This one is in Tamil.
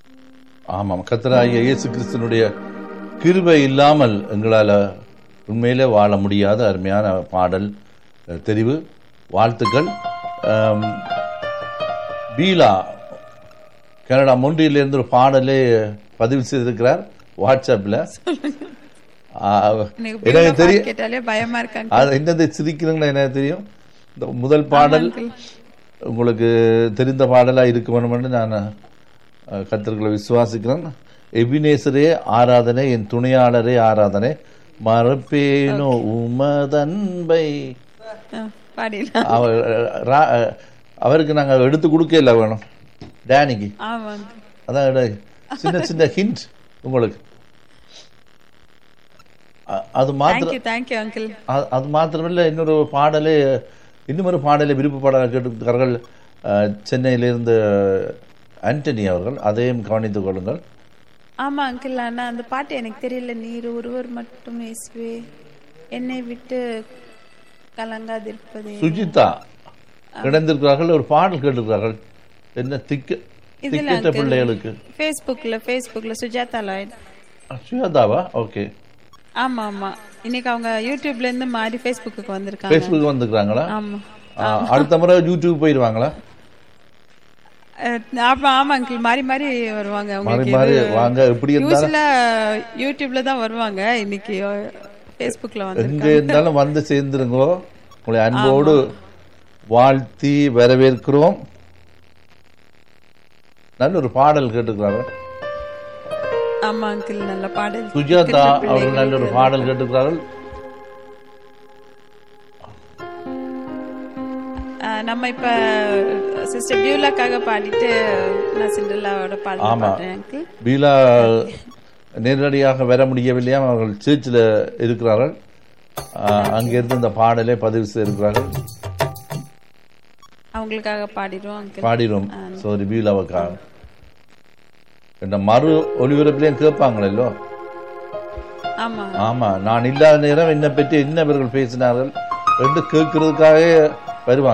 ஆமாம் கத்தராகிய இயேசு கிறிஸ்தனுடைய கிருபை இல்லாமல் எங்களால் உண்மையிலே வாழ முடியாத அருமையான பாடல் அஹ், தெரிவு வாழ்த்துக்கள் ஆம், பீலா கனடா மொன்றியிலிருந்து ஒரு பாடலே பதிவு செய்திருக்கிறார் வாட்ஸ்அப்பில் எனக்கு எனக்கு பிள்ளை தெரியும் பாட்டு கேட்டாலே பயமா இருக்காங்க அது என்னது சிரிக்கிறீங்களா எனக்கு தெரியும் இந்த முதல் பாடல் உங்களுக்கு தெரிந்த பாடலாக இருக்க வேணும்னு நான் அஹ், கர்த்தர்களை விசுவாசிக்கிறேன் எபினேசரே ஆராதனை என் துணையாளரே ஆராதனை மறப்பேனோ உமதன்பை பாடிடலாம் அவர் ரா- அவருக்கு நாங்கள் எடுத்து கொடுக்கல வேணும் டேனிக்கு ஆமாங்க அதான் இட- சின்ன சின்ன ஹிண்ட் உங்களுக்கு அ- அது மாத்திரம் தேங்க்யூ தேங்க்யூ அங்கிள் அ- அது மாத்திரமில்லை இன்னொரு பாடலே இன்னும் ஒரு பாடலை விருப்ப பாடலை கேட்டிருக்கிறார்கள் அஹ், சென்னையிலிருந்து ஆண்டனி அவர்கள் அதையும் கவனித்துக் கொள்ளுங்கள் ஆமா அங்கிள் ஆனா அந்த பாட்டு எனக்கு தெரியல நீர் ஒருவர் மட்டும் இயேசுவே என்னை விட்டு கலங்காதிருப்பதே சுஜிதா இணைந்திருக்கிறார்கள் ஒரு பாடல் கேட்டிருக்கிறார்கள் என்ன திக்க இதுல திக்கற்ற uncle. பிள்ளைகளுக்கு ஃபேஸ்புக்ல ஃபேஸ்புக்ல சுஜாதா லாய்ட் சுஜாதாவா ஓகே ஆமா ஆமா இன்னைக்கு அவங்க யூடியூப்ல இருந்து மாறி ஃபேஸ்புக்கு வந்திருக்காங்க ஃபேஸ்புக் வந்துக்கிறாங்களா ஆமா ஆ, அடுத்த முறை யூடியூப் போயிடுவாங்களா அஹ், ஆமா ஆமா அங்கிள் மாறி மாறி வருவாங்க மாறி அவங்களுக்கு மாறி வாங்க எப்படி இருந்தாலும் யூஸ்ல யூடியூப்ல தான் வருவாங்க இன்னைக்கு ஃபேஸ்புக்ல வந்து எங்க இருந்தாலும் வந்து சேர்ந்துருங்களோ உங்களை அன்போடு வாழ்த்தி வரவேற்கிறோம் நல்ல ஒரு பாடல் கேட்டுக்கிறாங்க ஆமா அங்கிள் நல்ல பாடல் சுஜாதா அவர்கள் நல்ல ஒரு பாடல் கேட்டுக்கிறார்கள் அஹ், நம்ம இப்ப சிஸ்டர் பியூலாக்காக பாடிட்டு நான் சிண்டலாவோட பாடல் ஆமா. பாடுறேன் அங்கிள் பீலா நேரடியாக வர முடியவில்லையா அவர்கள் சர்ச்சில் இருக்கிறார்கள் ஆ, அங்கிருந்து இந்த பாடலை பதிவு செய்திருக்கிறார்கள் அவங்களுக்காக பாடிடுவோம் அங்கிள் பாடிடும் சாரி பீலாவுக்காக இந்த மறு ஒளிபரப்புலையும் கேட்பாங்களோ ஆமா ஆமா நான் இல்லாத நேரம் என்னை பற்றி என்ன இவர்கள் பேசினார்கள் என்று கேட்கறதுக்காக வருவாங்க